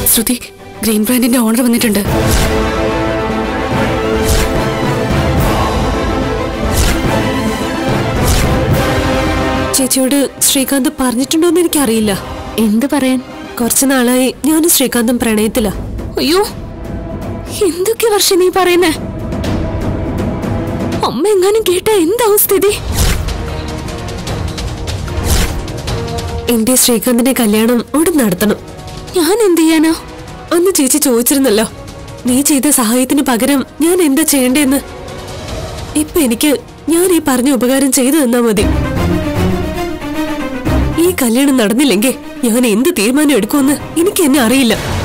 ശ്രുതി green ബ്രാൻഡിന്റെ owner വന്നിട്ടുണ്ട് ചേച്ചിയോട് ശ്രീകാന്ത് പറഞ്ഞിട്ടുണ്ടോന്ന് എനിക്കറിയില്ല എന്ത് പറയാൻ കുറച്ചു നാളായി ഞാനും ശ്രീകാന്തും പ്രണയത്തിലാ അയ്യോ എന്തൊക്കെ വർഷം നീ പറയുന്നേ അമ്മ എങ്ങാനും കേട്ട എന്താവും സ്ഥിതി എന്റെ ശ്രീകാന്തിന്റെ കല്യാണം ഉടൻ നടത്തണം ഞാൻ എന്ത് ചെയ്യാനാ അന്ന് ചേച്ചി ചോദിച്ചിരുന്നല്ലോ നീ ചെയ്ത സഹായത്തിന് പകരം ഞാൻ എന്താ ചെയ്യേണ്ടതെന്ന് ഇപ്പൊ എനിക്ക് ഞാൻ ഈ പറഞ്ഞ ഉപകാരം ചെയ്തു തന്നാ മതി ഈ കല്യാണം നടന്നില്ലെങ്കിൽ ഞാൻ എന്ത് തീരുമാനം എടുക്കുമെന്ന് എനിക്ക് എന്നെ അറിയില്ല